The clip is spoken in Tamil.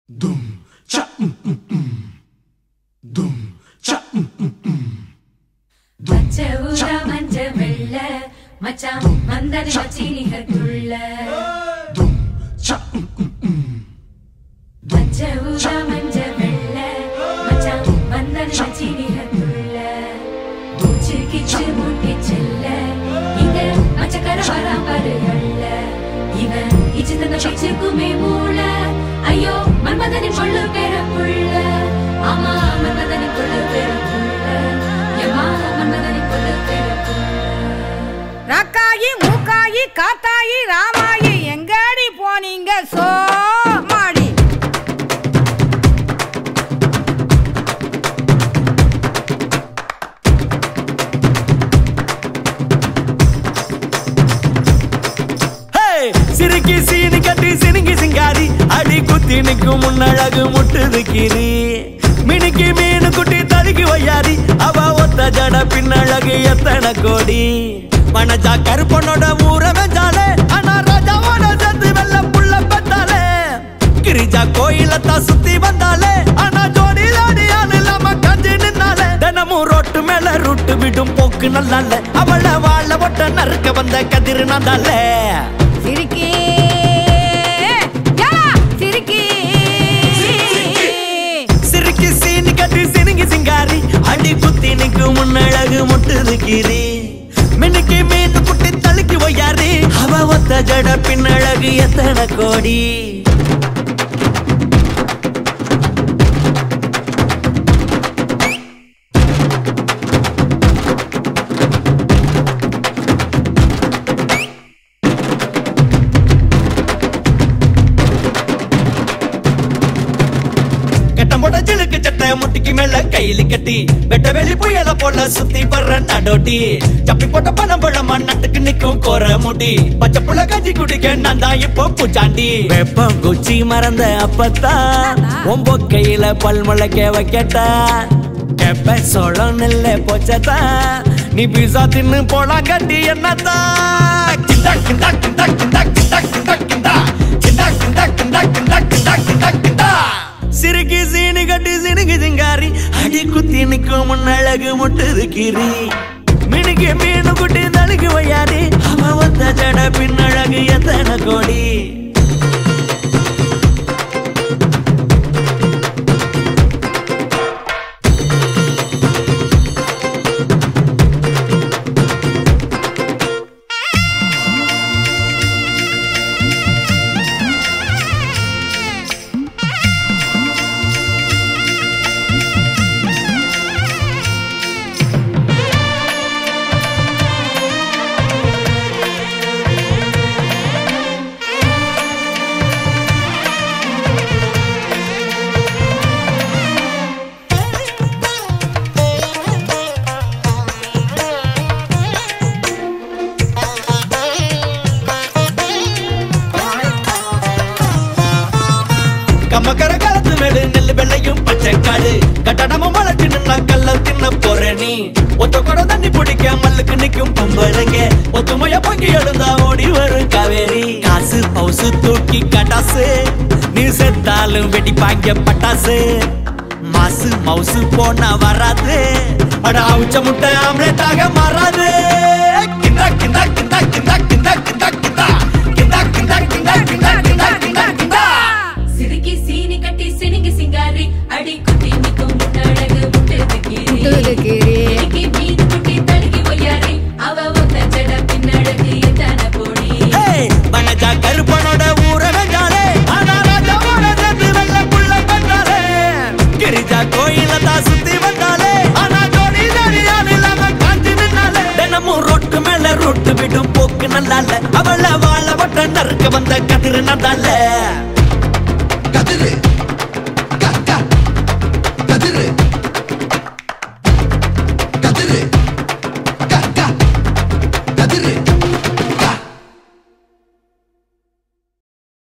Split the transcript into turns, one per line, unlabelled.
Dum cha mm mm mm. Dum cha mm mm mm. Dum
பச்சை ஊதா மஞ்ச வெள்ள மச்சான் மந்தனை வச்சி நிகழ்த்துள்ள
dum cha mm mm mm.
பச்சை ஊதா மஞ்ச வெள்ள மச்சான் மந்தனை வச்சி நிகழ்த்துள்ள மூச்சு கிச்சு மூட்டி செல்ல இங்க மச்சக்கர வராமரு அள்ள இவன் இச்சு தந்த பேச்சுக்குமே மூள ஐயோ மன்மதனின் கொள்ளு பேர புள்ள ஆமா மன்மதனின் கொள்ளு பேர புள்ள ஏமா மன்மதனின் கொள்ளு பேர புள்ள
ரக்காயி மூக்காயி காத்தாயி ராமாயி எங்கடி போனீங்க சோமாடி
ஹே! சிரிக்கி சீனி கட்டி சினுங்கி சிங்காரி அடி குத்தி நிக்கும் முன்னழகு முட்டுது கீரி மினுக்கி மீனு குட்டி தடுக்கி வையாரி அவ ஒத்த ஜட பின்னழகு எத்தனை கோடி மனஜா கருப்பனோட ஊர வெஞ்சாலே ஆனா ராஜாவோட சேர்த்து வெள்ள புள்ள பெத்தாலே கிரிஜா கோயிலத்தான் சுத்தி வந்தாலே ஆனா ஜோடி ஜோடி ஆள் இல்லாம கஞ்சி நின்னாலே தினமும் ரோட்டு மேல ரூட்டு விடும் போக்கு நல்லால அவள வாழ ஒட்ட நறுக்க வந்த கதிர் நந்தாலே
சிரிக்கி ஏலா, சிரிக்கி
சிரிக்கி சீனி கட்டி சினுங்கி சிங்காரி அடி குத்தி நிக்கு முன்னழகு முட்டுது கீரி மின்னுக்கு மீன் குட்டி தழுக்கி ஒய்யாரி அவ ஒத்த ஜட பின்னழகு எத்தனை கோடி கட்டம் போட்ட சிலுக்கு சட்டை முட்டிக்கு மேல கையில கட்டி வெட்ட வெளி புயல போல சுத்தி வர்ற நடோட்டி சப்பி போட்ட பணம் பழமா நட்டுக்கு நிக்கும் கோர முடி பச்சை புள்ள கஞ்சி குடிக்க நான் தான் இப்போ பூச்சாண்டி வெப்பம் குச்சி மறந்த அப்பத்தான் ஒம்போ கையில பல் முளைக்க வைக்கட்டா கெப்ப சோளம் நெல்ல போச்சதா நீ பீசா தின்னு போலாம் கட்டி என்னத்தான் கிண்டா கிண்டா கிண்டா கிண்டா கிண்டா கிண்டா கிண்டா கிண்டா கிண்டா கிண்டா கிண்டா கிண்டா கிண்டா கிண்டா சிறுகி சீனி கட்டி சினுகி சிங்காரி அடி குத்தி நிக்கும் முன்னழகு முட்டுது கீரி மினுக்கு மீனு குட்டி தழுகு வையாரி அவ வந்த ஜட பின்னழகு எத்தனை கோடி கம்மக்கர காலத்து மேடு நெல்லு வெள்ளையும் பச்சை காடு கட்டடமும் வளர்ச்சி நின்னா கல்ல தின்ன போற நீ ஒத்த குடம் தண்ணி பிடிக்க மல்லுக்கு நிக்கும் பொம்பளைங்க ஒத்துமைய பொங்கி எழுந்தா ஓடி வரும் காவேரி காசு பவுசு தூக்கி கட்டாசு நீ செத்தாலும் வெடி பாங்க பட்டாசு மாசு மவுசு போனா வராது அட அவுச்ச முட்டை ஆம்லேட்டாக மாறாது கிண்டா கிண்டா கிண்டா கிண்டா கிண்டா கிண்டா கிண்டா கிண்டா கிண்டா கிண்டா கிண்டா கிண்டா கிண்டா கிண்டா
சிறுக்கி சீனி கட்டி சினுங்கி சிங்காரி அடி குத்தி நிக்கும் முன்னழகு முட்டுது கீரி
முட்டுது கீரி.
இன்னைக்கு மீன் குட்டி தழுகி ஒய்யாரி அவ ஒத்த ஜட பின்னழகு எத்தனை பொடி
ஏய், மனஜா கருப்பனோட ஊர வெஞ்சாலே ஆனா ராஜாவோட சேர்ந்து வெள்ள புள்ள பெற்றாலே கிரிஜா கோயில தான் சுத்தி வந்தாலே ஆனா ஜோடி ஜோடியால் இல்லாம காஞ்சி நின்னாலே தினமும் ரொட்டு மேல ரொட்டு விடும் போக்கு நல்லால அவள வாழ வட்ட நறுக்க வந்த கதிர் நந்தால